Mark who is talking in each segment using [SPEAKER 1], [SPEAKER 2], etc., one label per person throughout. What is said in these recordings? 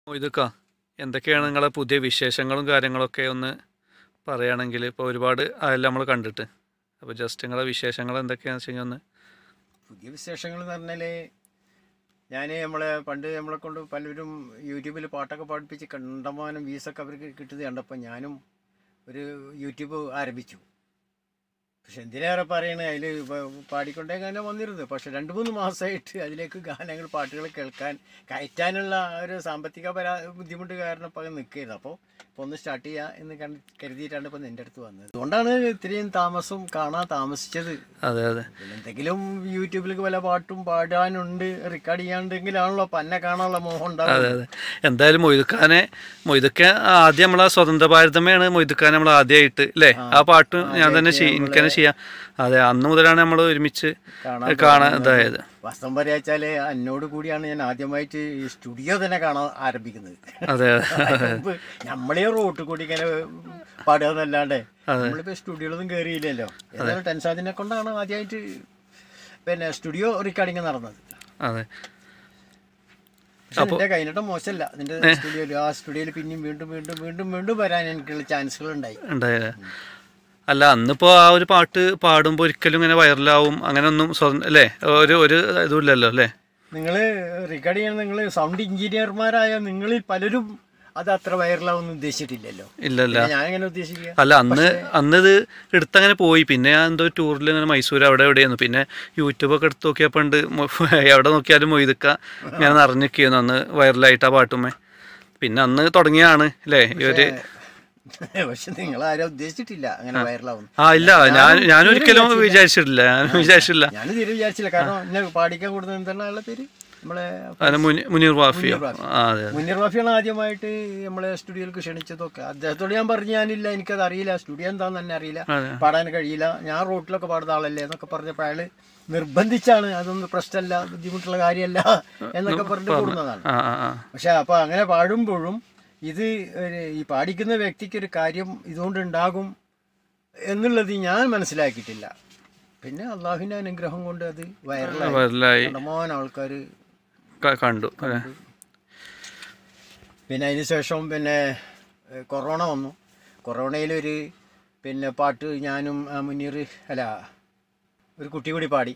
[SPEAKER 1] ഇതൊക്കെ എന്തൊക്കെയാണ് നിങ്ങളെ പുതിയ വിശേഷങ്ങളും കാര്യങ്ങളൊക്കെ ഒന്ന് പറയുകയാണെങ്കിൽ ഇപ്പോൾ ഒരുപാട് അതെല്ലാം നമ്മൾ കണ്ടിട്ട് അപ്പോൾ ജസ്റ്റ് നിങ്ങളെ വിശേഷങ്ങൾ എന്തൊക്കെയാണെന്ന് വെച്ച് കഴിഞ്ഞാൽ ഒന്ന്
[SPEAKER 2] പുതിയ വിശേഷങ്ങൾ എന്ന് പറഞ്ഞാൽ ഞാൻ നമ്മളെ പണ്ട് നമ്മളെ കൊണ്ട് പലരും യൂട്യൂബിൽ പാട്ടൊക്കെ പഠിപ്പിച്ച് കണ്ടമാനം വ്യൂസൊക്കെ അവർക്ക് കിട്ടുന്നത് കണ്ടപ്പോൾ ഞാനും ഒരു യൂട്യൂബ് ആരംഭിച്ചു പക്ഷെ എന്തിനേറെ പറയണേ അതിൽ പാടിക്കൊണ്ടേ ഗാനം വന്നിരുന്നു പക്ഷെ രണ്ട് മൂന്ന് മാസമായിട്ട് അതിലേക്ക് ഗാനങ്ങൾ പാട്ടുകൾ കേൾക്കാൻ കയറ്റാനുള്ള ഒരു സാമ്പത്തിക പരാ ബുദ്ധിമുട്ട് കാരണം ഇപ്പോൾ നിൽക്കുകയായിരുന്നു അപ്പോൾ ഇപ്പോൾ ഒന്ന് സ്റ്റാർട്ട് ചെയ്യുക എന്ന് കണ്ട് കരുതിയിട്ടാണ് ഇപ്പോൾ എൻ്റെ അടുത്ത് വന്നത് അതുകൊണ്ടാണ് ഇത്രയും താമസം കാണാൻ താമസിച്ചത്
[SPEAKER 1] അതെ അതെ
[SPEAKER 2] പിന്നെ എന്തെങ്കിലും യൂട്യൂബിലേക്ക് വല്ല പാട്ടും പാടാനുണ്ട് റെക്കോർഡ് ചെയ്യാണ്ടെങ്കിലാണല്ലോ പന്നെ കാണാനുള്ള മോഹം
[SPEAKER 1] അതെ
[SPEAKER 2] ഉണ്ടാവും
[SPEAKER 1] അതെ എന്തായാലും മൊയ്തുഖാനെ മൊയ്തുക്ക ആദ്യം നമ്മളെ സ്വതന്ത്ര ഭാരതമേയാണ് മൊയ്തുഖാൻ നമ്മൾ ആദ്യമായിട്ട് അല്ലേ ആ പാട്ട് ഞാൻ തന്നെ ചെയ്യ- എനിക്ക് തന്നെ ചെയ്യാം അതെ അന്ന് മുതലാണ് നമ്മൾ ഒരുമിച്ച്
[SPEAKER 2] കാണാൻ
[SPEAKER 1] കാണാൻ ഇതായത്
[SPEAKER 2] വസ്ത്രം പറയാച്ചാല് എന്നോട് കൂടിയാണ് ഞാൻ ആദ്യമായിട്ട് ഈ സ്റ്റുഡിയോ തന്നെ കാണാൻ ആരംഭിക്കുന്നത്
[SPEAKER 1] അതെ
[SPEAKER 2] മുമ്പ് നമ്മളെ റോട്ടിൽ കൂടി ഇങ്ങനെ പാടുക എന്നല്ലാണ്ട് നമ്മളിപ്പോ സ്റ്റുഡിയോയിലൊന്നും കയറിയില്ലല്ലോ ഏതായാലും ടെൻസാദിനെ കൊണ്ടാണ് ആദ്യമായിട്ട് പിന്നെ സ്റ്റുഡിയോ റെക്കോർഡിങ് നടന്നത്
[SPEAKER 1] അതെ
[SPEAKER 2] പക്ഷെ നിന്റെ കഴിഞ്ഞിട്ട് മോശമല്ല നിന്റെ സ്റ്റുഡിയോയിൽ ആ സ്റ്റുഡിയോയിൽ പിന്നെയും വീണ്ടും വീണ്ടും വീണ്ടും വീണ്ടും വരാൻ എനിക്കുള്ള ചാൻസുകൾ ഉണ്ടായി
[SPEAKER 1] ഉണ്ടായത് അല്ല അന്നിപ്പോൾ ആ ഒരു പാട്ട് പാടുമ്പോൾ ഒരിക്കലും ഇങ്ങനെ വൈറലാവും അങ്ങനെയൊന്നും സ്വന്തം അല്ലേ ഒരു ഒരു ഇതുമില്ലല്ലോ അല്ലേ
[SPEAKER 2] നിങ്ങൾ റെക്കോർഡ് ചെയ്യണം നിങ്ങൾ സൗണ്ട് എഞ്ചിനീയർമാരായ നിങ്ങളിൽ പലരും അത് അത്ര വൈറലാവുമെന്ന് ഉദ്ദേശിച്ചിട്ടില്ലല്ലോ
[SPEAKER 1] ഇല്ലല്ല
[SPEAKER 2] പിന്നെ ഞാൻ എങ്ങനെ ഉദ്ദേശിക്കുക
[SPEAKER 1] അല്ല അന്ന് അന്ന് ഇത് എടുത്തങ്ങനെ പോയി പിന്നെ ഞാൻ എന്തോ ടൂറിൽ ഇങ്ങനെ മൈസൂർ അവിടെ എവിടെയായിരുന്നു പിന്നെ യൂട്യൂബൊക്കെ എടുത്ത് നോക്കിയപ്പോൾ ഉണ്ട് മൊ- എവിടെ നോക്കിയാലും മൊയ്തുക്ക ഇങ്ങനെ നിറഞ്ഞിരിക്കുന്നു അന്ന് വൈറലായിട്ട് ആ പാട്ടുമ്മേ പിന്നെ അന്ന് തുടങ്ങിയാണ് അല്ലേ ഈ ഒരു
[SPEAKER 2] പക്ഷെ നിങ്ങൾ ആരും ഉദ്ദേശിച്ചിട്ടില്ല അങ്ങനെ വൈറലാവുന്നു
[SPEAKER 1] ആ ഇല്ല ഞാൻ ഞാൻ ഒരിക്കലും വിചാരിച്ചിട്ടില്ല ഞാൻ വിചാരിച്ചില്ല
[SPEAKER 2] ഞാൻ തീരെ വിചാരിച്ചില്ല കാരണം എന്നെ പാടിക്കാൻ കൊടുത്തത് എന്താണ് അയാളുടെ പേര് നമ്മളെ
[SPEAKER 1] അതിന് മുനി- മുനീർ വാഫിയോ
[SPEAKER 2] മുനീർ വാഫി.
[SPEAKER 1] ആ അതെ അതെ
[SPEAKER 2] മുന്നീർ റാഫിയാണ് ആദ്യമായിട്ട് നമ്മളെ സ്റ്റുഡിയോയിലേക്ക് ക്ഷണിച്ചതൊക്കെ അദ്ദേഹത്തോട് ഞാൻ പറഞ്ഞു ഞാനില്ല എനിക്കത് അറിയില്ല സ്റ്റുഡിയോ എന്താന്ന് തന്നെ അറിയില്ല
[SPEAKER 1] അതെ.
[SPEAKER 2] പാടാൻ കഴിയില്ല ഞാൻ റോട്ടിലൊക്കെ പാടുന്ന ആളല്ലേ എന്നൊക്കെ പറഞ്ഞപ്പോൾ അയാള് നിർബന്ധിച്ചാണ് അതൊന്നും പ്രശ്നമല്ല ബുദ്ധിമുട്ടുള്ള കാര്യമല്ല എന്നൊക്കെ പറഞ്ഞിട്ട് കൂടുന്നതാണ്
[SPEAKER 1] ആ ആ ആ
[SPEAKER 2] പക്ഷെ അപ്പൊ അങ്ങനെ പാടുമ്പോഴും ഇത് ഒരു ഈ പാടിക്കുന്ന വ്യക്തിക്ക് ഒരു കാര്യം ഇതുകൊണ്ട് ഉണ്ടാകും എന്നുള്ളത് ഞാൻ മനസ്സിലാക്കിയിട്ടില്ല പിന്നെ അള്ളാഹുവിന്റെ അനുഗ്രഹം കൊണ്ട് അത് വൈറലായി
[SPEAKER 1] വൈറലായി
[SPEAKER 2] കണ്ടമാനം ആൾക്കാർ
[SPEAKER 1] ക- കണ്ടു അല്ലേ
[SPEAKER 2] പിന്നെ അതിന് ശേഷം പിന്നെ ഏഹ്, കൊറോണ വന്നു കൊറോണയിലൊരു പിന്നെ പാട്ട് ഞാനും ആ, മുനീർ അല്ല ഒരു കുട്ടി കൂടി പാടി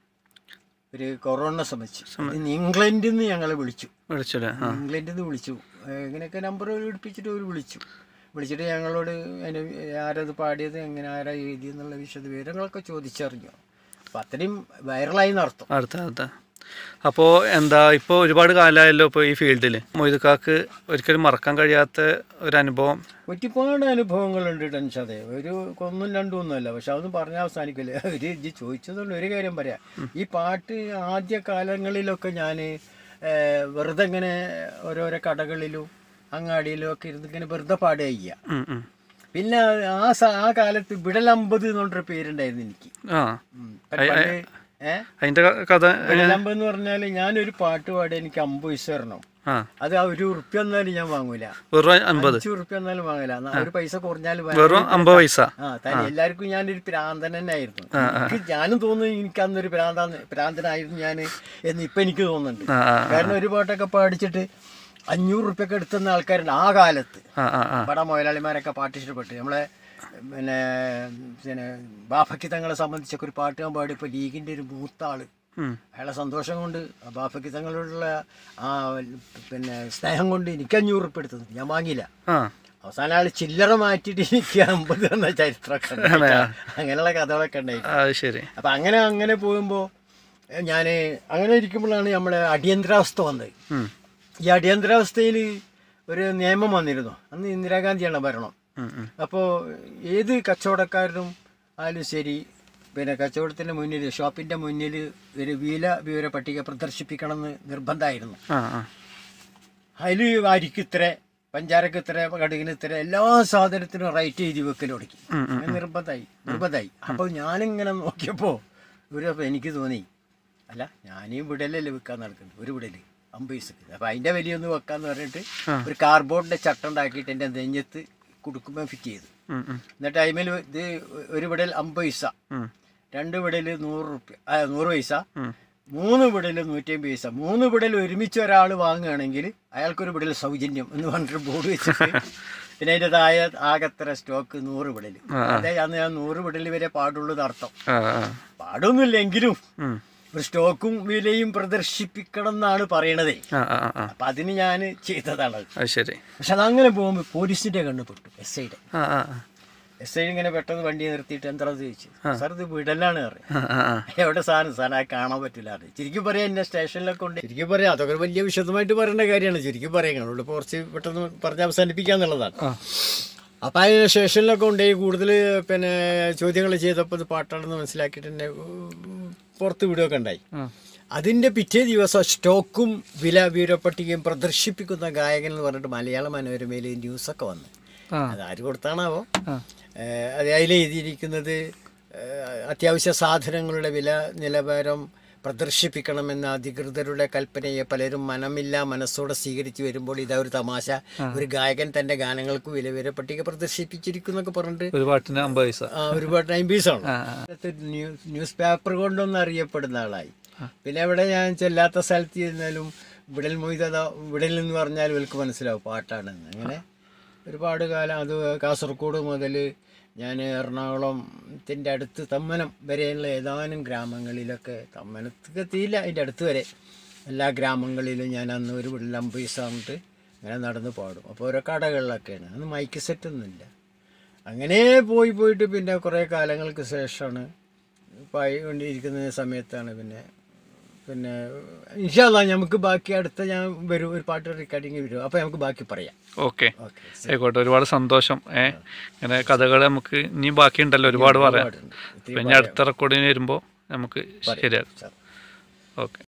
[SPEAKER 2] ഒരു കൊറോണ സംബന്ധിച്ച് ഇന്ന് ഇംഗ്ലണ്ടിൽ നിന്ന് ഞങ്ങളെ വിളിച്ചു
[SPEAKER 1] വിളിച്ചല്ലേ ആ
[SPEAKER 2] ഇംഗ്ലണ്ടിൽ നിന്ന് വിളിച്ചു ഏഹ്, ഇങ്ങനെയൊക്കെ നമ്പർ എടുപ്പിച്ചിട്ട് അവർ വിളിച്ചു വിളിച്ചിട്ട് ഞങ്ങളോട് അതിന് ആരത് പാടിയത് എങ്ങനെ ആരാ എഴുതിയെന്നുള്ള വിശദ വിവരങ്ങളൊക്കെ ചോദിച്ചറിഞ്ഞു അപ്പം അത്രയും വൈറലായി നടത്തും
[SPEAKER 1] അടുത്ത അടുത്ത അപ്പോൾ എന്താ ഇപ്പോൾ ഒരുപാട് കാലമായല്ലോ ഇപ്പോൾ ഈ ഫീൽഡിൽ മൊയ്തുക്കാക്ക് ഒരിക്കലും മറക്കാൻ കഴിയാത്ത ഒരു അനുഭവം
[SPEAKER 2] ഒരുപാട് അനുഭവങ്ങളുണ്ട് ടെൻഷതെ ഒരു ഒന്നും രണ്ടും ഒന്നുമല്ല പക്ഷെ അതൊന്നും പറഞ്ഞാൽ അവസാനിക്കില്ല ഒരു ഇത് ചോദിച്ചതുകൊണ്ട് ഒരു കാര്യം പറയാം ഈ പാട്ട് ആദ്യ കാലങ്ങളിലൊക്കെ ഞാൻ വെറുതെ ഇങ്ങനെ ഓരോരോ കടകളിലും അങ്ങാടിയിലും ഒക്കെ ഇരുന്ന് ഇങ്ങനെ വെറുതെ പാടുക ചെയ്യുക
[SPEAKER 1] ഉം, ഉം.
[SPEAKER 2] പിന്നെ ആ സ- ആ കാലത്ത് വിടലമ്പത് എന്ന് പറഞ്ഞൊരു പേരുണ്ടായിരുന്നു എനിക്ക്
[SPEAKER 1] ആ
[SPEAKER 2] ഉം. പണ്ട് ഏ
[SPEAKER 1] അതിൻ്റെ കഥ
[SPEAKER 2] വിടലമ്പ് എന്ന് പറഞ്ഞാൽ ഞാനൊരു പാട്ട് പാടി എനിക്ക് അമ്പത് പൈസ തരണം
[SPEAKER 1] ആ
[SPEAKER 2] അത് ആ ഒരു ഉറുപ്പ്യ എന്നാലും ഞാൻ വാങ്ങൂല
[SPEAKER 1] വെറും അൻപത്
[SPEAKER 2] അഞ്ചു ഉറുപ്പ്യ എന്നാലും വാങ്ങില്ല എന്നാ ഒരു പൈസ കുറഞ്ഞാലും
[SPEAKER 1] വെറും അമ്പത് പൈസ
[SPEAKER 2] ആ തനി എല്ലാവർക്കും ഞാനൊരു ഭ്രാന്തൻ തന്നെ ആയിരുന്നു എനിക്ക് ഞാനും തോന്നുന്നു എനിക്ക് അന്നൊരു ഭ്രാന്താന്ന് ഭ്രാന്തനായിരുന്നു ഞാൻ എന്ന് ഇപ്പൊ എനിക്ക് തോന്നുന്നുണ്ട്
[SPEAKER 1] ആ ആ
[SPEAKER 2] കാരണം ഒരു പാട്ടൊക്കെ പാടിച്ചിട്ട് അഞ്ഞൂറ് റുപ്യൊക്കെ എടുത്തുന്ന ആൾക്കാരുണ്ട് ആ കാലത്ത്
[SPEAKER 1] ആ ആ ആ
[SPEAKER 2] ഇവിടെ മുതലാളിമാരൊക്കെ പാട്ട് ഇഷ്ടപ്പെട്ട് നമ്മളെ പിന്നെ പിന്നെ ബാഫയ്ക്ക് തങ്ങളെ സംബന്ധിച്ചൊക്കെ ഒരു പാട്ട് ഞാൻ പാടിയപ്പോൾ ലീഗിൻ്റെ ഒരു മൂത്ത ആള്
[SPEAKER 1] ഉം.
[SPEAKER 2] അയാളെ സന്തോഷം കൊണ്ട് ആ ബാഫയ്ക്ക് തങ്ങളോടുള്ള ആ പിന്നെ സ്നേഹം കൊണ്ട് എനിക്ക് അഞ്ഞൂറ് റുപ്യ എടുത്തത് ഞാൻ വാങ്ങിയില്ല
[SPEAKER 1] ആ
[SPEAKER 2] അവസാനം ആള് ചില്ലറ മാറ്റിയിട്ട് എനിക്ക് അമ്പത് എന്ന ചരിത്രമൊക്കെ ഉണ്ട്. അങ്ങനെയുള്ള കഥകളൊക്കെ ഉണ്ടായി
[SPEAKER 1] അത് ശരി
[SPEAKER 2] അപ്പൊ അങ്ങനെ അങ്ങനെ പോകുമ്പോ ഞാൻ അങ്ങനെ ഇരിക്കുമ്പോഴാണ് നമ്മളെ അടിയന്തരാവസ്ഥ വന്നത്
[SPEAKER 1] ഉം.
[SPEAKER 2] ഈ അടിയന്തരാവസ്ഥയിൽ ഒരു നിയമം വന്നിരുന്നു അന്ന് ഇന്ദിരാഗാന്ധിയാണ് ഭരണം
[SPEAKER 1] ഉം, ഉം.
[SPEAKER 2] അപ്പോൾ ഏത് കച്ചവടക്കാരനും ആയാലും ശരി പിന്നെ കച്ചവടത്തിൻ്റെ മുന്നിൽ ഷോപ്പിൻ്റെ മുന്നിൽ ഒരു വില വിവര പട്ടിക പ്രദർശിപ്പിക്കണമെന്ന് നിർബന്ധമായിരുന്നു
[SPEAKER 1] ആ ആ
[SPEAKER 2] അതിൽ അരിക്ക് ഇത്ര പഞ്ചാരക്ക് ഇത്ര കടുകിന് ഇത്ര എല്ലാ സാധനത്തിനും റൈറ്റ് എഴുതി വെക്കൽ തുടങ്ങി
[SPEAKER 1] ഉം, ഉം.
[SPEAKER 2] അങ്ങനെ നിർബന്ധമായി നിർബന്ധമായി അപ്പോൾ ഞാനിങ്ങനെ നോക്കിയപ്പോൾ ഒരു അപ്പോൾ എനിക്ക് തോന്നി അല്ല ഞാനീ വിടലല്ലേ വെക്കാൻ നടക്കുന്നത് ഒരു വിടല് അമ്പത് പൈസക്ക് അപ്പോൾ അതിൻ്റെ വലിയൊന്ന് വെക്കാന്ന് പറഞ്ഞിട്ട് ഒരു കാർബോർഡിൻ്റെ ചട്ടം ഉണ്ടാക്കിയിട്ട് എൻ്റെ നെഞ്ഞത്ത് കുടുക്കുമ്പോൾ ഫിറ്റ് ചെയ്തു
[SPEAKER 1] ഉം, ഉം.
[SPEAKER 2] എന്നിട്ട് അതിമേൽ ഇത് ഒരു വിടൽ അമ്പത് പൈസ
[SPEAKER 1] ഉം.
[SPEAKER 2] രണ്ട് വിടൽ നൂറ് റുപ്യ ആ, നൂറ് പൈസ
[SPEAKER 1] ഉം.
[SPEAKER 2] മൂന്ന് വിടൽ നൂറ്റി അമ്പത് പൈസ മൂന്ന് വിടൽ ഒരുമിച്ച് ഒരാൾ വാങ്ങുകയാണെങ്കിൽ അയാൾക്കൊരു വിടൽ സൗജന്യം എന്ന് പറഞ്ഞിട്ട് ബോർഡ് വെച്ചിട്ട് പിന്നെ അതിൻ്റെ താഴെ ആകത്ര സ്റ്റോക്ക് നൂറ് വിടൽ അതെ അന്ന് ഞാൻ നൂറ് വിടൽ വരെ പാടുള്ളൂ അർത്ഥം
[SPEAKER 1] ആ ആ
[SPEAKER 2] പാടൊന്നുമില്ലെങ്കിലും
[SPEAKER 1] ഉം.
[SPEAKER 2] ഒരു സ്റ്റോക്കും വിലയും പ്രദർശിപ്പിക്കണം എന്നാണ് പറയണതേ
[SPEAKER 1] ആ ആ ആ
[SPEAKER 2] അപ്പം അതിന് ഞാൻ ചെയ്തതാണ്
[SPEAKER 1] അത് ശരി
[SPEAKER 2] പക്ഷെ അതങ്ങനെ പോകുമ്പോൾ പോലീസിൻ്റെ കണ്ണ് പെട്ടു എസ് ഐയുടെ
[SPEAKER 1] ആ ആ
[SPEAKER 2] എസ് ഐ ഇങ്ങനെ പെട്ടെന്ന് വണ്ടി നിർത്തിയിട്ട് എന്താ ചോദിച്ചു സാർ ഇത് വിടലാണ് പറയും
[SPEAKER 1] ആ ആ ആ
[SPEAKER 2] എവിടെ സാധനം സാധനം അത് കാണാൻ പറ്റില്ല അത് ശരിക്കും പറയാം എന്നെ സ്റ്റേഷനിലൊക്കെ ഉണ്ട് ശരിക്കും പറയാം അതൊക്കെ വലിയ വിശദമായിട്ട് പറയേണ്ട കാര്യമാണ് ശരിക്കും പറയാം ഞങ്ങളോട് ഇപ്പോൾ കുറച്ച് പെട്ടെന്ന് പറഞ്ഞ് അവസാനിപ്പിക്കാന്നുള്ളതാണ്
[SPEAKER 1] ആ
[SPEAKER 2] അപ്പം അതിന് സ്റ്റേഷനിലൊക്കെ ഉണ്ട് ഈ കൂടുതൽ പിന്നെ ചോദ്യങ്ങൾ ചെയ്തപ്പോൾ ഇത് പാട്ടാണെന്ന് മനസ്സിലാക്കിയിട്ട് എന്നെ ഉം, പുറത്ത് വിടുകയൊക്കെ ഉണ്ടായി
[SPEAKER 1] ആ
[SPEAKER 2] അതിൻ്റെ പിറ്റേ ദിവസം സ്റ്റോക്കും വില വിവരപ്പട്ടികയും പ്രദർശിപ്പിക്കുന്ന ഗായകൻ എന്ന് പറഞ്ഞിട്ട് മലയാള മനോരമയിൽ ന്യൂസൊക്കെ വന്നു
[SPEAKER 1] ആ
[SPEAKER 2] അത് ആര് കൊടുത്താണാവോ
[SPEAKER 1] ആ
[SPEAKER 2] ഏഹ് അത് അതിൽ എഴുതിയിരിക്കുന്നത് ഏഹ് അത്യാവശ്യ സാധനങ്ങളുടെ വില നിലവാരം പ്രദർശിപ്പിക്കണമെന്ന അധികൃതരുടെ കൽപ്പനയെ പലരും മനമില്ല മനസ്സോടെ സ്വീകരിച്ചു വരുമ്പോൾ ഇതാ ഒരു തമാശ ഒരു ഗായകൻ തന്റെ ഗാനങ്ങൾക്ക് വില വില പട്ടിക പ്രദർശിപ്പിച്ചിരിക്കുന്നൊക്കെ പറഞ്ഞിട്ട്
[SPEAKER 1] ഒരു പാട്ടിന് അമ്പത് പൈസ
[SPEAKER 2] ആ, ഒരുപാട് ടൈം പീസാണ്
[SPEAKER 1] ആ ആ
[SPEAKER 2] ന്യൂസ് ന്യൂസ് പേപ്പർ കൊണ്ടൊന്നും അറിയപ്പെടുന്ന ആളായി പിന്നെ ഇവിടെ ഞാൻ ചെല്ലാത്ത സ്ഥലത്ത് ചെന്നാലും വിടൽ മൊയ്തത വിടൽ എന്ന് പറഞ്ഞാൽ ഇവർക്ക് മനസ്സിലാവും പാട്ടാണെന്ന് അങ്ങനെ ഒരുപാട് കാലം അത് കാസർഗോഡ് മുതൽ ഞാൻ എറണാകുളത്തിൻ്റെ അടുത്ത് തമ്മനം വരെയുള്ള ഏതാനും ഗ്രാമങ്ങളിലൊക്കെ തമ്മനത്തേക്ക് എത്തിയില്ല അതിൻ്റെ അടുത്ത് വരെ എല്ലാ ഗ്രാമങ്ങളിലും ഞാൻ അന്ന് ഒരു വിടൽ അമ്പീസ് പറഞ്ഞിട്ട് അങ്ങനെ നടന്ന് പാടും അപ്പോൾ ഓരോ കടകളിലൊക്കെയാണ് അന്ന് മൈക്ക് സെറ്റൊന്നുമില്ല അങ്ങനെ പോയി പോയിട്ട് പിന്നെ കുറേ കാലങ്ങൾക്ക് ശേഷമാണ് പായി കൊണ്ടിരിക്കുന്ന സമയത്താണ് പിന്നെ പിന്നെ ഇൻഷാല്ല നമുക്ക് ബാക്കി അടുത്ത ഞാൻ വരും ഒരു പാട്ട് റെക്കോർഡിങ് വരും അപ്പോൾ നമുക്ക് ബാക്കി പറയാം
[SPEAKER 1] ഓക്കെ
[SPEAKER 2] ഓക്കെ
[SPEAKER 1] ആയിക്കോട്ടെ ഒരുപാട് സന്തോഷം ഏ ഇങ്ങനെ കഥകൾ നമുക്ക് ഇനിയും ബാക്കിയുണ്ടല്ലോ ഒരുപാട് പറയാം
[SPEAKER 2] ഒരുപാടുണ്ട്.
[SPEAKER 1] പിന്നെ അടുത്ത റെക്കോർഡിന് വരുമ്പോൾ നമുക്ക് ശരിയാക്കാം
[SPEAKER 2] സാർ
[SPEAKER 1] ഓക്കെ